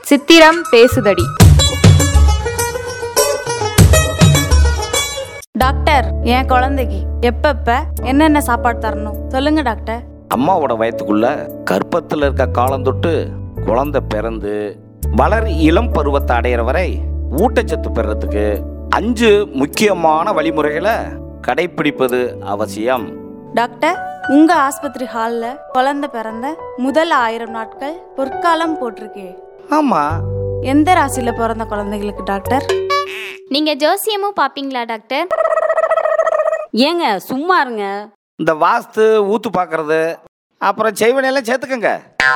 சித்திரம் பேசுதடி டாக்டர் என் குழந்தைக்கு எப்பப்ப என்னென்ன சாப்பாடு தரணும் சொல்லுங்க டாக்டர் அம்மாவோட வயத்துக்குள்ள கர்ப்பத்தில் இருக்க காலம் தொட்டு குழந்தை பிறந்து வளர் இளம் பருவத்தை அடையிற வரை ஊட்டச்சத்து பெறத்துக்கு அஞ்சு முக்கியமான வழிமுறைகளை கடைபிடிப்பது அவசியம் டாக்டர் உங்க ஆஸ்பத்திரி ஹால்ல குழந்தை பிறந்த முதல் ஆயிரம் நாட்கள் பொற்காலம் போட்டிருக்கு ஆமா எந்த ராசியில பிறந்த குழந்தைகளுக்கு டாக்டர் நீங்க ஜோசியமும் பாப்பீங்களா டாக்டர் ஏங்க சும்மா இருங்க இந்த வாஸ்து ஊத்து பார்க்கறது அப்புறம் செய்வனையெல்லாம் சேர்த்துக்கங்க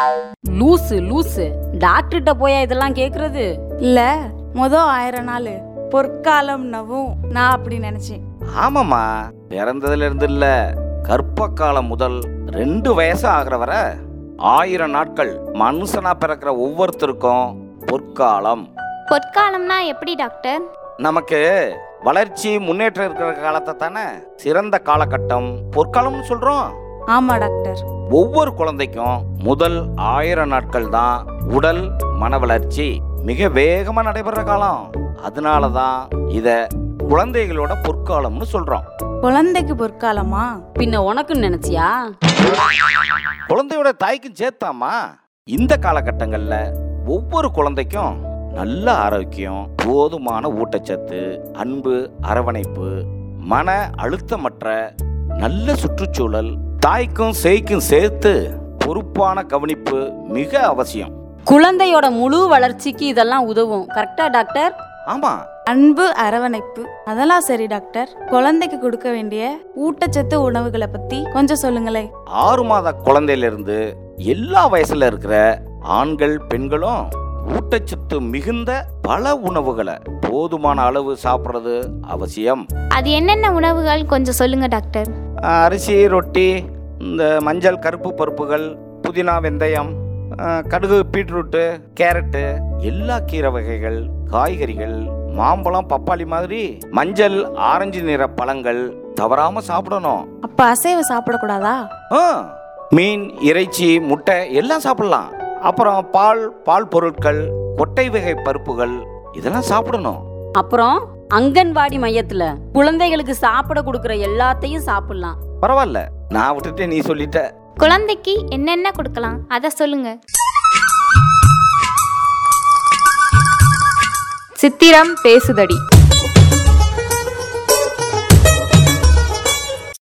லூசு லூசு டாக்டர்கிட்ட போயா இதெல்லாம் கேக்குறது இல்ல மொதல் ஆயிரம் நாள் பொற்காலம்னவும் நான் அப்படி நினைச்சேன் ஆமாம்மா பிறந்ததுல இருந்து இல்ல கர்ப்ப காலம் முதல் ரெண்டு வயசு ஆகிற வரை ஆயிரம் நாட்கள் மனுஷனா பிறக்கிற ஒவ்வொருத்தருக்கும் பொற்காலம் பொற்காலம்னா எப்படி டாக்டர் நமக்கு வளர்ச்சி முன்னேற்றம் இருக்கிற காலத்தை தானே சிறந்த காலகட்டம் பொற்காலம்னு சொல்றோம் ஆமா டாக்டர் ஒவ்வொரு குழந்தைக்கும் முதல் ஆயிரம் நாட்கள் தான் உடல் மன வளர்ச்சி மிக வேகமா நடைபெற காலம் அதனால தான் இத குழந்தைகளோட பொற்காலம்னு சொல்றோம் குழந்தைக்கு பொற்காலமா பின்ன உனக்குன்னு நினைச்சியா குழந்தையோட தாய்க்கும் சேர்த்தாமா இந்த காலகட்டங்கள்ல ஒவ்வொரு குழந்தைக்கும் நல்ல ஆரோக்கியம் போதுமான ஊட்டச்சத்து அன்பு அரவணைப்பு மன அழுத்தமற்ற நல்ல சுற்றுச்சூழல் தாய்க்கும் சேய்க்கும் சேர்த்து பொறுப்பான கவனிப்பு மிக அவசியம் குழந்தையோட முழு வளர்ச்சிக்கு இதெல்லாம் உதவும் கரெக்டா டாக்டர் ஆமா அன்பு அரவணைப்பு அதெல்லாம் சரி டாக்டர் குழந்தைக்கு கொடுக்க வேண்டிய ஊட்டச்சத்து உணவுகளை பத்தி கொஞ்சம் சொல்லுங்களேன் ஆறு மாத குழந்தையில இருந்து எல்லா வயசுல இருக்கிற ஆண்கள் பெண்களும் ஊட்டச்சத்து மிகுந்த பல உணவுகளை போதுமான அளவு சாப்பிட்றது அவசியம் அது என்னென்ன உணவுகள் கொஞ்சம் சொல்லுங்க டாக்டர் அரிசி ரொட்டி இந்த மஞ்சள் கருப்பு பருப்புகள் புதினா வெந்தயம் அஹ், கடுகு பீட்ரூட்டு கேரட்டு எல்லா கீரை வகைகள் காய்கறிகள் மாம்பழம் பப்பாளி மாதிரி மஞ்சள் ஆரஞ்சு நிற பழங்கள் தவறாம சாப்பிடணும் அப்ப அசைவம் சாப்பிடக்கூடாதா ஆ, மீன் இறைச்சி முட்டை எல்லாம் சாப்பிடலாம் அப்புறம் பால் பால் பொருட்கள் கொட்டை வகை பருப்புகள் இதெல்லாம் சாப்பிடணும் அப்புறம் அங்கன்வாடி மையத்துல குழந்தைகளுக்கு சாப்பிட கொடுக்கற எல்லாத்தையும் சாப்பிடலாம் பரவாயில்ல நான் விட்டுட்டு நீ சொல்லிட்ட குழந்தைக்கு என்னென்ன கொடுக்கலாம் அதை சொல்லுங்க சித்திரம் பேசுதடி